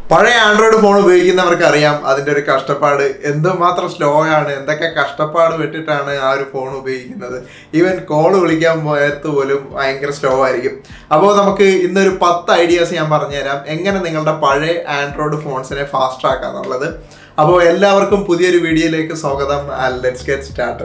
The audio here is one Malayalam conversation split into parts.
പഴയ ആൻഡ്രോയിഡ് ഫോൺ ഉപയോഗിക്കുന്നവർക്ക് അറിയാം അതിന്റെ ഒരു കഷ്ടപ്പാട് എന്തുമാത്രം സ്ലോ ആണ് എന്തൊക്കെ കഷ്ടപ്പാട് വിട്ടിട്ടാണ് ആ ഒരു ഫോൺ ഉപയോഗിക്കുന്നത് ഈവൻ കോൾ വിളിക്കാൻ പോയത്ത് പോലും ഭയങ്കര സ്ലോ ആയിരിക്കും അപ്പോൾ നമുക്ക് ഇന്നൊരു പത്ത് ഐഡിയാസ് ഞാൻ പറഞ്ഞുതരാം എങ്ങനെ നിങ്ങളുടെ പഴയ ആൻഡ്രോയിഡ് ഫോൺസിനെ ഫാസ്റ്റ് ആക്കാന്നുള്ളത് അപ്പോൾ എല്ലാവർക്കും പുതിയൊരു വീഡിയോയിലേക്ക് സ്വാഗതം ലെറ്റ്സ് ഗെറ്റ് സ്റ്റാർട്ട്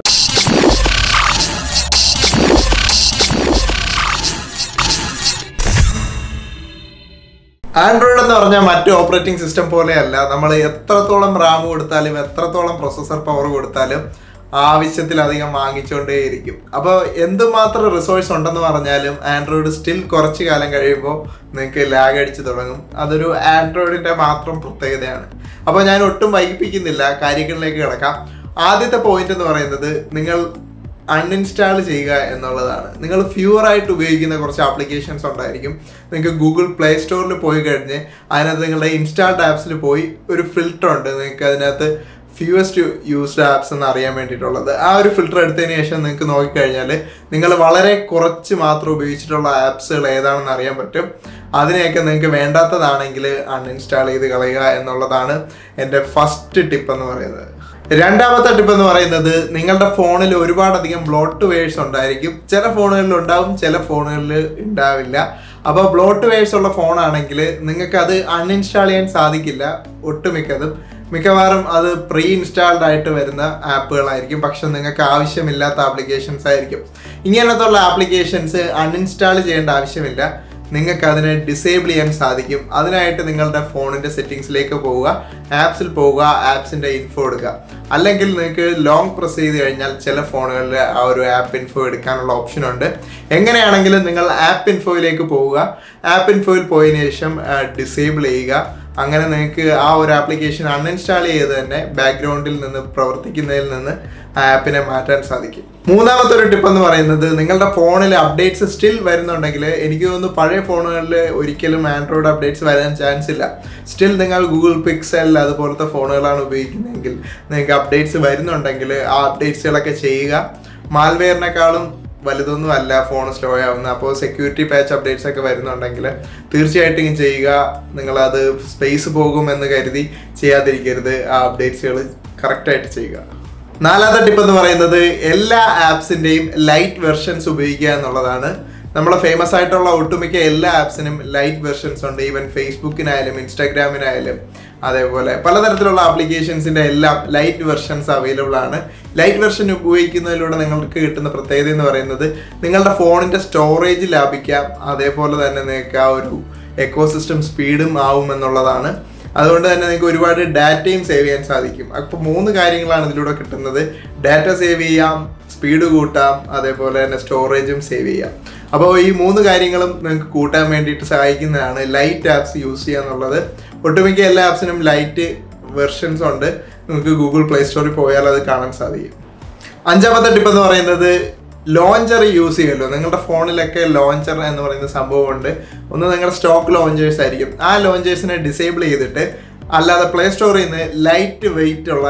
ആൻഡ്രോയിഡ് എന്ന് പറഞ്ഞാൽ മറ്റു ഓപ്പറേറ്റിംഗ് സിസ്റ്റം പോലെയല്ല നമ്മൾ എത്രത്തോളം റാം കൊടുത്താലും എത്രത്തോളം പ്രൊസസർ പവർ കൊടുത്താലും ആവശ്യത്തിലധികം വാങ്ങിച്ചുകൊണ്ടേയിരിക്കും അപ്പോൾ എന്തുമാത്രം റിസോഴ്സ് ഉണ്ടെന്ന് പറഞ്ഞാലും ആൻഡ്രോയിഡ് സ്റ്റിൽ കുറച്ച് കാലം കഴിയുമ്പോൾ നിങ്ങൾക്ക് ലാഗ് അടിച്ച് തുടങ്ങും അതൊരു ആൻഡ്രോയിഡിൻ്റെ മാത്രം പ്രത്യേകതയാണ് അപ്പോൾ ഞാൻ ഒട്ടും വൈകിപ്പിക്കുന്നില്ല കാര്യങ്ങളിലേക്ക് കിടക്കാം ആദ്യത്തെ പോയിന്റ് എന്ന് പറയുന്നത് നിങ്ങൾ അൺഇൻസ്റ്റാൾ ചെയ്യുക എന്നുള്ളതാണ് നിങ്ങൾ ഫ്യൂർ ആയിട്ട് ഉപയോഗിക്കുന്ന കുറച്ച് ആപ്ലിക്കേഷൻസ് ഉണ്ടായിരിക്കും നിങ്ങൾക്ക് ഗൂഗിൾ പ്ലേ സ്റ്റോറിൽ പോയി കഴിഞ്ഞ് അതിനകത്ത് നിങ്ങളുടെ ഇൻസ്റ്റാൾഡ് ആപ്സിൽ പോയി ഒരു ഫിൽറ്റർ ഉണ്ട് നിങ്ങൾക്ക് അതിനകത്ത് ഫ്യൂവസ്റ്റ് യൂസ്ഡ് ആപ്സ് എന്ന് അറിയാൻ വേണ്ടിയിട്ടുള്ളത് ആ ഒരു ഫിൽറ്റർ എടുത്തതിന് ശേഷം നിങ്ങൾക്ക് നോക്കിക്കഴിഞ്ഞാൽ നിങ്ങൾ വളരെ കുറച്ച് മാത്രം ഉപയോഗിച്ചിട്ടുള്ള ആപ്സുകൾ ഏതാണെന്ന് അറിയാൻ പറ്റും അതിനെയൊക്കെ നിങ്ങൾക്ക് വേണ്ടാത്തതാണെങ്കിൽ അൺഇൻസ്റ്റാൾ ചെയ്ത് കളയുക എന്നുള്ളതാണ് എൻ്റെ ഫസ്റ്റ് ടിപ്പ് എന്ന് പറയുന്നത് രണ്ടാമത്തെ ടിപ്പ് എന്ന് പറയുന്നത് നിങ്ങളുടെ ഫോണിൽ ഒരുപാടധികം ബ്ലോട്ട് വേഴ്സ് ഉണ്ടായിരിക്കും ചില ഫോണുകളിൽ ഉണ്ടാവും ചില ഫോണുകളിൽ ഉണ്ടാവില്ല അപ്പോൾ ബ്ലോട്ട് വേഴ്സ് ഉള്ള ഫോണാണെങ്കിൽ നിങ്ങൾക്ക് അത് അൺഇൻസ്റ്റാൾ ചെയ്യാൻ സാധിക്കില്ല ഒട്ടുമിക്കതും മിക്കവാറും അത് പ്രീ ഇൻസ്റ്റാൾഡ് ആയിട്ട് വരുന്ന ആപ്പുകളായിരിക്കും പക്ഷെ നിങ്ങൾക്ക് ആവശ്യമില്ലാത്ത ആപ്ലിക്കേഷൻസ് ആയിരിക്കും ഇങ്ങനത്തുള്ള ആപ്ലിക്കേഷൻസ് അൺഇൻസ്റ്റാൾ ചെയ്യേണ്ട ആവശ്യമില്ല നിങ്ങൾക്ക് അതിനെ ഡിസേബിൾ ചെയ്യാൻ സാധിക്കും അതിനായിട്ട് നിങ്ങളുടെ ഫോണിൻ്റെ സെറ്റിങ്സിലേക്ക് പോവുക ആപ്സിൽ പോവുക ആപ്സിൻ്റെ ഇൻഫോ എടുക്കുക അല്ലെങ്കിൽ നിങ്ങൾക്ക് ലോങ് പ്രസ് ചെയ്ത് കഴിഞ്ഞാൽ ചില ഫോണുകളിൽ ആ ഒരു ആപ്പ് ഇൻഫോ എടുക്കാനുള്ള ഓപ്ഷൻ ഉണ്ട് എങ്ങനെയാണെങ്കിലും നിങ്ങൾ ആപ്പ് ഇൻഫോയിലേക്ക് പോവുക ആപ്പ് ഇൻഫോയിൽ പോയതിനു ശേഷം ഡിസേബിൾ ചെയ്യുക അങ്ങനെ നിങ്ങൾക്ക് ആ ഒരു ആപ്ലിക്കേഷൻ അൺഇൻസ്റ്റാൾ ചെയ്ത് തന്നെ ബാക്ക്ഗ്രൗണ്ടിൽ നിന്ന് പ്രവർത്തിക്കുന്നതിൽ നിന്ന് ആ ആപ്പിനെ മാറ്റാൻ സാധിക്കും മൂന്നാമത്തെ ഒരു ടിപ്പ് എന്ന് പറയുന്നത് നിങ്ങളുടെ ഫോണിൽ അപ്ഡേറ്റ്സ് സ്റ്റിൽ വരുന്നുണ്ടെങ്കിൽ എനിക്ക് തോന്നുന്നു പഴയ ഫോണുകളിൽ ഒരിക്കലും ആൻഡ്രോയിഡ് അപ്ഡേറ്റ്സ് വരാൻ ചാൻസ് ഇല്ല സ്റ്റിൽ നിങ്ങൾ ഗൂഗിൾ പിക്സൽ അതുപോലത്തെ ഫോണുകളാണ് ഉപയോഗിക്കുന്നതെങ്കിൽ നിങ്ങൾക്ക് അപ്ഡേറ്റ്സ് വരുന്നുണ്ടെങ്കിൽ ആ അപ്ഡേറ്റ്സുകളൊക്കെ ചെയ്യുക മാൽവെയറിനെക്കാളും വലുതൊന്നും അല്ല ഫോൺ സ്ലോ ആവുന്നത് അപ്പോൾ സെക്യൂരിറ്റി പാച്ച് അപ്ഡേറ്റ്സ് ഒക്കെ വരുന്നുണ്ടെങ്കിൽ തീർച്ചയായിട്ടും ചെയ്യുക നിങ്ങളത് സ്പേസ് പോകുമെന്ന് കരുതി ചെയ്യാതിരിക്കരുത് ആ അപ്ഡേറ്റ്സുകൾ കറക്റ്റായിട്ട് ചെയ്യുക നാലാമത്തെ ടിപ്പ് എന്ന് പറയുന്നത് എല്ലാ ആപ്സിൻ്റെയും ലൈറ്റ് വെർഷൻസ് ഉപയോഗിക്കുക എന്നുള്ളതാണ് നമ്മളെ ഫേമസ് ആയിട്ടുള്ള ഒട്ടുമിക്ക എല്ലാ ആപ്സിനും ലൈറ്റ് വെർഷൻസ് ഉണ്ട് ഈവൻ ഫേസ്ബുക്കിനായാലും ഇൻസ്റ്റാഗ്രാമിനായാലും അതേപോലെ പലതരത്തിലുള്ള ആപ്ലിക്കേഷൻസിൻ്റെ എല്ലാം ലൈറ്റ് വെർഷൻസ് അവൈലബിൾ ആണ് ലൈറ്റ് വെർഷൻ ഉപയോഗിക്കുന്നതിലൂടെ നിങ്ങൾക്ക് കിട്ടുന്ന പ്രത്യേകത എന്ന് പറയുന്നത് നിങ്ങളുടെ ഫോണിൻ്റെ സ്റ്റോറേജ് ലാഭിക്കാം അതേപോലെ തന്നെ നിങ്ങൾക്ക് ആ ഒരു എക്കോസിസ്റ്റം സ്പീഡും ആവും എന്നുള്ളതാണ് അതുകൊണ്ട് തന്നെ നിങ്ങൾക്ക് ഒരുപാട് ഡാറ്റയും സേവ് ചെയ്യാൻ സാധിക്കും അപ്പോൾ മൂന്ന് കാര്യങ്ങളാണ് ഇതിലൂടെ കിട്ടുന്നത് ഡാറ്റ സേവ് ചെയ്യാം സ്പീഡ് കൂട്ടാം അതേപോലെ തന്നെ സ്റ്റോറേജും സേവ് ചെയ്യാം അപ്പോൾ ഈ മൂന്ന് കാര്യങ്ങളും നിങ്ങൾക്ക് കൂട്ടാൻ വേണ്ടിയിട്ട് സഹായിക്കുന്നതാണ് ലൈറ്റ് ആപ്സ് യൂസ് ചെയ്യുക എന്നുള്ളത് ഒട്ടുമിക്ക എല്ലാ ആപ്സിനും ലൈറ്റ് വെർഷൻസ് ഉണ്ട് നിങ്ങൾക്ക് ഗൂഗിൾ പ്ലേ സ്റ്റോറിൽ പോയാൽ അത് കാണാൻ സാധിക്കും അഞ്ചാമത്തെ ടിപ്പ് എന്ന് പറയുന്നത് ലോഞ്ചർ യൂസ് ചെയ്യുമല്ലോ നിങ്ങളുടെ ഫോണിലൊക്കെ ലോഞ്ചർ എന്ന് പറയുന്ന സംഭവമുണ്ട് ഒന്ന് നിങ്ങളുടെ സ്റ്റോക്ക് ലോഞ്ചേഴ്സ് ആയിരിക്കും ആ ലോഞ്ചേഴ്സിനെ ഡിസേബിൾ ചെയ്തിട്ട് അല്ലാതെ പ്ലേ സ്റ്റോറിൽ നിന്ന് ലൈറ്റ് വെയിറ്റ് ഉള്ള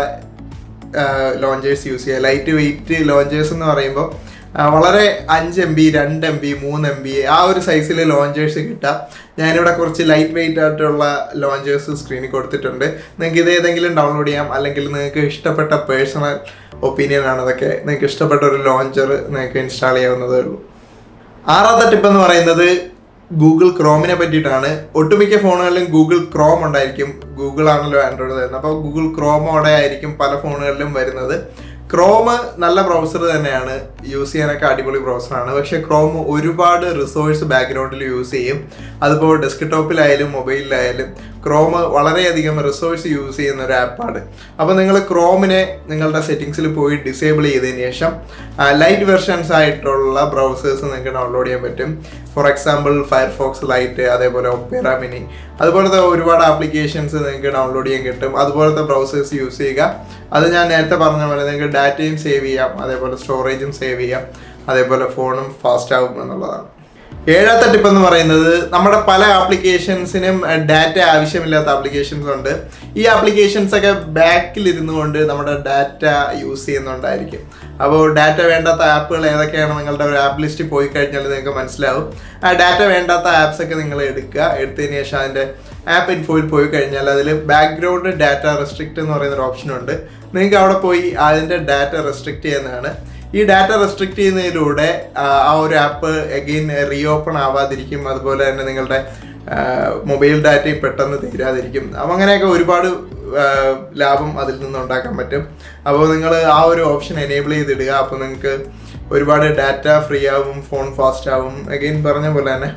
ലോഞ്ചേഴ്സ് യൂസ് ചെയ്യുക ലൈറ്റ് വെയിറ്റ് ലോഞ്ചേഴ്സ് എന്ന് പറയുമ്പോൾ വളരെ അഞ്ച് എം ബി രണ്ട് എം ബി മൂന്ന് എം ബി ആ ഒരു സൈസിൽ ലോഞ്ചേഴ്സ് കിട്ടാം ഞാനിവിടെ കുറച്ച് ലൈറ്റ് വെയിറ്റ് ആയിട്ടുള്ള ലോഞ്ചേഴ്സ് സ്ക്രീനിൽ കൊടുത്തിട്ടുണ്ട് നിങ്ങൾക്ക് ഇത് ഏതെങ്കിലും ഡൗൺലോഡ് ചെയ്യാം അല്ലെങ്കിൽ നിങ്ങൾക്ക് ഇഷ്ടപ്പെട്ട പേഴ്സണൽ ഒപ്പീനിയൻ ആണ് അതൊക്കെ നിങ്ങൾക്ക് ഇഷ്ടപ്പെട്ട ഒരു ലോഞ്ചർ നിങ്ങൾക്ക് ഇൻസ്റ്റാൾ ചെയ്യാവുന്നതേ ഉള്ളൂ ആറാമത്തെ ടിപ്പ് എന്ന് പറയുന്നത് ഗൂഗിൾ ക്രോമിനെ പറ്റിയിട്ടാണ് ഒട്ടുമിക്ക ഫോണുകളിലും ഗൂഗിൾ ക്രോം ഉണ്ടായിരിക്കും ഗൂഗിൾ ആണല്ലോ ആൻഡ്രോയിഡ് തരുന്നത് അപ്പോൾ ഗൂഗിൾ ക്രോമോടെ ആയിരിക്കും പല ഫോണുകളിലും വരുന്നത് ക്രോം നല്ല ബ്രൗസർ തന്നെയാണ് യൂസ് ചെയ്യാനൊക്കെ അടിപൊളി ബ്രൗസറാണ് പക്ഷേ ക്രോം ഒരുപാട് റിസോഴ്സ് ബാക്ക്ഗ്രൗണ്ടിൽ യൂസ് ചെയ്യും അതിപ്പോൾ ഡെസ്ക്ടോപ്പിലായാലും മൊബൈലിലായാലും ക്രോം വളരെയധികം റിസോഴ്സ് യൂസ് ചെയ്യുന്ന ഒരു ആപ്പാണ് അപ്പോൾ നിങ്ങൾ ക്രോമിനെ നിങ്ങളുടെ സെറ്റിങ്സിൽ പോയി ഡിസേബിൾ ചെയ്തതിന് ശേഷം ലൈറ്റ് വെർഷൻസ് ആയിട്ടുള്ള ബ്രൗസേഴ്സ് നിങ്ങൾക്ക് ഡൗൺലോഡ് ചെയ്യാൻ പറ്റും ഫോർ എക്സാമ്പിൾ ഫയർഫോക്സ് ലൈറ്റ് അതേപോലെ ഒപ്പേറ മിനി അതുപോലത്തെ ഒരുപാട് ആപ്ലിക്കേഷൻസ് നിങ്ങൾക്ക് ഡൗൺലോഡ് ചെയ്യാൻ കിട്ടും അതുപോലത്തെ ബ്രൗസേഴ്സ് യൂസ് ചെയ്യുക അത് ഞാൻ നേരത്തെ പറഞ്ഞ പോലെ നിങ്ങൾക്ക് ഡാറ്റയും സേവ് ചെയ്യാം അതേപോലെ സ്റ്റോറേജും സേവ് ചെയ്യാം അതേപോലെ ഫോണും ഫാസ്റ്റ് ആകും എന്നുള്ളതാണ് ഏഴാമത്തെ ടിപ്പ് എന്ന് പറയുന്നത് നമ്മുടെ പല ആപ്ലിക്കേഷൻസിനും ഡാറ്റ ആവശ്യമില്ലാത്ത ആപ്ലിക്കേഷൻസ് ഉണ്ട് ഈ ആപ്ലിക്കേഷൻസ് ഒക്കെ ബാക്കിൽ ഇരുന്നു കൊണ്ട് നമ്മുടെ ഡാറ്റ യൂസ് ചെയ്യുന്നുണ്ടായിരിക്കും അപ്പോൾ ഡാറ്റ വേണ്ടാത്ത ആപ്പുകൾ ഏതൊക്കെയാണ് നിങ്ങളുടെ ഒരു ആപ്പ് ലിസ്റ്റിൽ പോയി കഴിഞ്ഞാൽ നിങ്ങൾക്ക് മനസ്സിലാവും ആ ഡാറ്റ വേണ്ടാത്ത ആപ്സ് ഒക്കെ നിങ്ങൾ എടുക്കുക എടുത്തതിന് ശേഷം അതിൻ്റെ ആപ്പ് ഇൻഫോയിൽ പോയി കഴിഞ്ഞാൽ അതിൽ ബാക്ക്ഗ്രൗണ്ട് ഡാറ്റ റെസ്ട്രിക്റ്റ് എന്ന് പറയുന്ന ഒരു ഓപ്ഷൻ ഉണ്ട് നിങ്ങൾക്ക് അവിടെ പോയി അതിൻ്റെ ഡാറ്റ റെസ്ട്രിക്റ്റ് ചെയ്യുന്നതാണ് ഈ ഡാറ്റ റെസ്ട്രിക്റ്റ് ചെയ്യുന്നതിലൂടെ ആ ആ ഒരു ആപ്പ് അഗെയിൻ റീഓപ്പൺ ആവാതിരിക്കും അതുപോലെ തന്നെ നിങ്ങളുടെ മൊബൈൽ ഡാറ്റയും പെട്ടെന്ന് തീരാതിരിക്കും അപ്പം അങ്ങനെയൊക്കെ ഒരുപാട് ആ, ലാഭം അതിൽ നിന്ന് ഉണ്ടാക്കാൻ പറ്റും അപ്പോൾ നിങ്ങൾ ആ ഒരു ഓപ്ഷൻ എനേബിൾ ചെയ്തിടുക അപ്പോൾ നിങ്ങൾക്ക് ഒരുപാട് ഡാറ്റ ഫ്രീ ആവും ഫോൺ ഫാസ്റ്റ് ആവും അഗെയിൻ പറഞ്ഞ പോലെ തന്നെ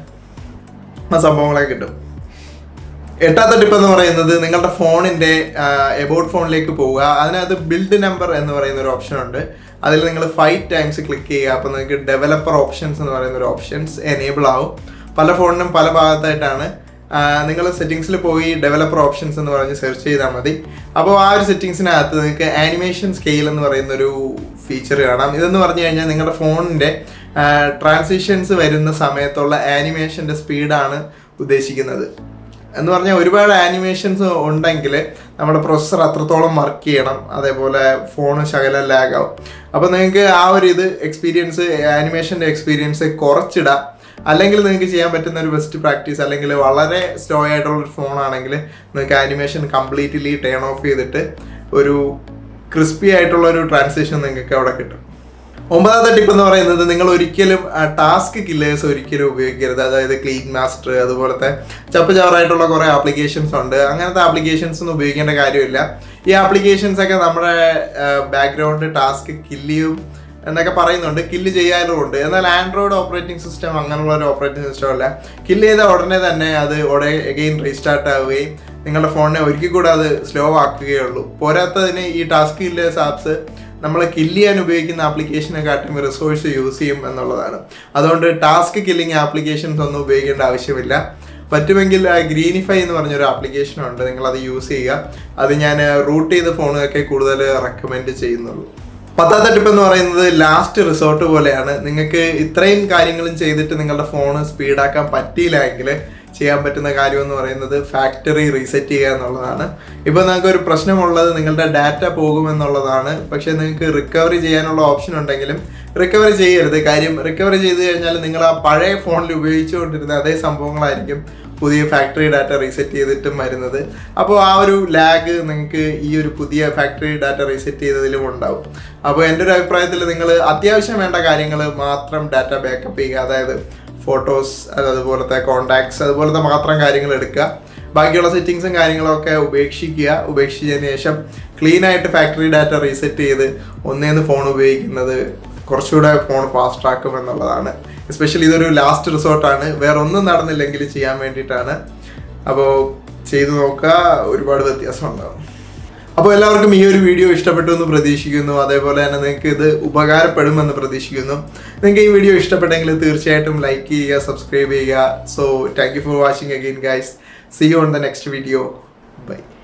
ആ സംഭവങ്ങളൊക്കെ കിട്ടും എട്ടാമത്തെ ടിപ്പ് എന്ന് പറയുന്നത് നിങ്ങളുടെ ഫോണിന്റെ എബൌട്ട് ഫോണിലേക്ക് പോവുക അതിനകത്ത് ബിൽഡ് നമ്പർ എന്ന് പറയുന്ന ഒരു ഓപ്ഷൻ ഉണ്ട് അതിൽ നിങ്ങൾ ഫൈവ് ടൈംസ് ക്ലിക്ക് ചെയ്യുക അപ്പോൾ നിങ്ങൾക്ക് ഡെവലപ്പർ ഓപ്ഷൻസ് എന്ന് പറയുന്ന ഒരു ഓപ്ഷൻസ് എനേബിൾ ആവും പല ഫോണിനും പല ഭാഗത്തായിട്ടാണ് നിങ്ങൾ സെറ്റിങ്സിൽ പോയി ഡെവലപ്പർ ഓപ്ഷൻസ് എന്ന് പറഞ്ഞ് സെർച്ച് ചെയ്താൽ മതി അപ്പോൾ ആ ഒരു സെറ്റിങ്സിനകത്ത് നിങ്ങൾക്ക് ആനിമേഷൻ സ്കെയിൽ എന്ന് പറയുന്ന ഒരു ഫീച്ചർ കാണാം ഇതെന്ന് പറഞ്ഞു കഴിഞ്ഞാൽ നിങ്ങളുടെ ഫോണിൻ്റെ ട്രാൻസിഷൻസ് വരുന്ന സമയത്തുള്ള ആനിമേഷൻ്റെ സ്പീഡാണ് ഉദ്ദേശിക്കുന്നത് എന്ന് പറഞ്ഞാൽ ഒരുപാട് ആനിമേഷൻസ് ഉണ്ടെങ്കിൽ നമ്മുടെ പ്രൊസസ്സർ അത്രത്തോളം വർക്ക് ചെയ്യണം അതേപോലെ ഫോൺ ശകലം ലാഗ് ആവും അപ്പോൾ നിങ്ങൾക്ക് ആ ഒരു ഇത് എക്സ്പീരിയൻസ് ആനിമേഷൻ്റെ എക്സ്പീരിയൻസ് കുറച്ചിടാം അല്ലെങ്കിൽ നിങ്ങൾക്ക് ചെയ്യാൻ പറ്റുന്ന ഒരു ബെസ്റ്റ് പ്രാക്ടീസ് അല്ലെങ്കിൽ വളരെ സ്ലോ ആയിട്ടുള്ള ഒരു ഫോൺ ആണെങ്കിൽ നിങ്ങൾക്ക് ആനിമേഷൻ കംപ്ലീറ്റ്ലി ടേൺ ഓഫ് ചെയ്തിട്ട് ഒരു ക്രിസ്പി ആയിട്ടുള്ള ഒരു ട്രാൻസാക്ഷൻ നിങ്ങൾക്ക് അവിടെ കിട്ടും ഒമ്പതാമത്തെ ടിപ്പ് എന്ന് പറയുന്നത് നിങ്ങൾ ഒരിക്കലും ടാസ്ക് കില്ലേഴ്സ് ഒരിക്കലും ഉപയോഗിക്കരുത് അതായത് ക്ലീൻ മാസ്റ്റർ അതുപോലത്തെ ചപ്പ് ചവറായിട്ടുള്ള കുറേ ആപ്ലിക്കേഷൻസ് ഉണ്ട് അങ്ങനത്തെ ആപ്ലിക്കേഷൻസ് ഒന്നും ഉപയോഗിക്കേണ്ട കാര്യമില്ല ഈ ആപ്ലിക്കേഷൻസ് ഒക്കെ നമ്മുടെ ബാക്ക്ഗ്രൗണ്ട് ടാസ്ക് കില്ലിയും എന്നൊക്കെ പറയുന്നുണ്ട് കില്ല് ചെയ്യാറുമുണ്ട് എന്നാൽ ആൻഡ്രോയിഡ് ഓപ്പറേറ്റിംഗ് സിസ്റ്റം അങ്ങനെയുള്ള ഒരു ഓപ്പറേറ്റിംഗ് സിസ്റ്റം അല്ല കില്ല് ചെയ്ത ഉടനെ തന്നെ അത് ഉടനെ എഗെയിൻ റീസ്റ്റാർട്ട് ആവുകയും നിങ്ങളുടെ ഫോണിനെ ഒരിക്കൽ കൂടെ അത് സ്ലോ ആക്കുകയുള്ളൂ പോരാത്തതിന് ഈ ടാസ്ക് കില്ലേഴ്സ് ആപ്സ് നമ്മൾ കില്ല് ചെയ്യാൻ ഉപയോഗിക്കുന്ന ആപ്ലിക്കേഷനെക്കാട്ടും റിസോഴ്സ് യൂസ് ചെയ്യും എന്നുള്ളതാണ് അതുകൊണ്ട് ടാസ്ക് കില്ലിങ് ആപ്ലിക്കേഷൻസ് ഒന്നും ഉപയോഗിക്കേണ്ട ആവശ്യമില്ല പറ്റുമെങ്കിൽ ഗ്രീനിഫൈ എന്ന് പറഞ്ഞൊരു ആപ്ലിക്കേഷൻ ഉണ്ട് നിങ്ങൾ അത് യൂസ് ചെയ്യുക അത് ഞാൻ റൂട്ട് ചെയ്ത ഫോണുകളൊക്കെ കൂടുതൽ റെക്കമെൻഡ് ചെയ്യുന്നുള്ളൂ പത്താമത്തെ ടിപ്പ് എന്ന് പറയുന്നത് ലാസ്റ്റ് റിസോർട്ട് പോലെയാണ് നിങ്ങൾക്ക് ഇത്രയും കാര്യങ്ങളും ചെയ്തിട്ട് നിങ്ങളുടെ ഫോൺ സ്പീഡാക്കാൻ പറ്റിയില്ല എങ്കിൽ ചെയ്യാൻ പറ്റുന്ന കാര്യം എന്ന് പറയുന്നത് ഫാക്ടറി റീസെറ്റ് ചെയ്യുക എന്നുള്ളതാണ് ഇപ്പോൾ നിങ്ങൾക്ക് ഒരു പ്രശ്നമുള്ളത് നിങ്ങളുടെ ഡാറ്റ പോകുമെന്നുള്ളതാണ് പക്ഷേ നിങ്ങൾക്ക് റിക്കവറി ചെയ്യാനുള്ള ഓപ്ഷൻ ഉണ്ടെങ്കിലും റിക്കവറി ചെയ്യരുത് കാര്യം റിക്കവറി ചെയ്ത് കഴിഞ്ഞാൽ നിങ്ങൾ ആ പഴയ ഫോണിൽ ഉപയോഗിച്ചുകൊണ്ടിരുന്ന അതേ സംഭവങ്ങളായിരിക്കും പുതിയ ഫാക്ടറി ഡാറ്റ റീസെറ്റ് ചെയ്തിട്ടും വരുന്നത് അപ്പോൾ ആ ഒരു ലാഗ് നിങ്ങൾക്ക് ഈ ഒരു പുതിയ ഫാക്ടറി ഡാറ്റ റീസെറ്റ് ചെയ്തതിലും ഉണ്ടാവും അപ്പോൾ എൻ്റെ ഒരു അഭിപ്രായത്തിൽ നിങ്ങൾ അത്യാവശ്യം വേണ്ട കാര്യങ്ങൾ മാത്രം ഡാറ്റ ബാക്കപ്പ് ചെയ്യുക അതായത് ഫോട്ടോസ് അതുപോലത്തെ കോണ്ടാക്ട്സ് അതുപോലത്തെ മാത്രം കാര്യങ്ങൾ എടുക്കുക ബാക്കിയുള്ള സെറ്റിങ്സും കാര്യങ്ങളൊക്കെ ഉപേക്ഷിക്കുക ഉപേക്ഷിച്ചതിന് ശേഷം ക്ലീൻ ആയിട്ട് ഫാക്ടറി ഡാറ്റ റീസെറ്റ് ചെയ്ത് ഒന്നേന്ന് ഫോൺ ഉപയോഗിക്കുന്നത് കുറച്ചുകൂടെ ഫോൺ ഫാസ്റ്റ് ആക്കും എന്നുള്ളതാണ് എസ്പെഷ്യലി ഇതൊരു ലാസ്റ്റ് റിസോർട്ടാണ് വേറെ ഒന്നും നടന്നില്ലെങ്കിൽ ചെയ്യാൻ വേണ്ടിയിട്ടാണ് അപ്പോൾ ചെയ്തു നോക്കുക ഒരുപാട് വ്യത്യാസം ഉണ്ടാവും അപ്പോൾ എല്ലാവർക്കും ഈ ഒരു വീഡിയോ ഇഷ്ടപ്പെട്ടു എന്ന് പ്രതീക്ഷിക്കുന്നു അതേപോലെ തന്നെ നിങ്ങൾക്ക് ഇത് ഉപകാരപ്പെടുമെന്ന് പ്രതീക്ഷിക്കുന്നു നിങ്ങൾക്ക് ഈ വീഡിയോ ഇഷ്ടപ്പെട്ടെങ്കിൽ തീർച്ചയായിട്ടും ലൈക്ക് ചെയ്യുക സബ്സ്ക്രൈബ് ചെയ്യുക so thank you for watching again guys see you on the next video by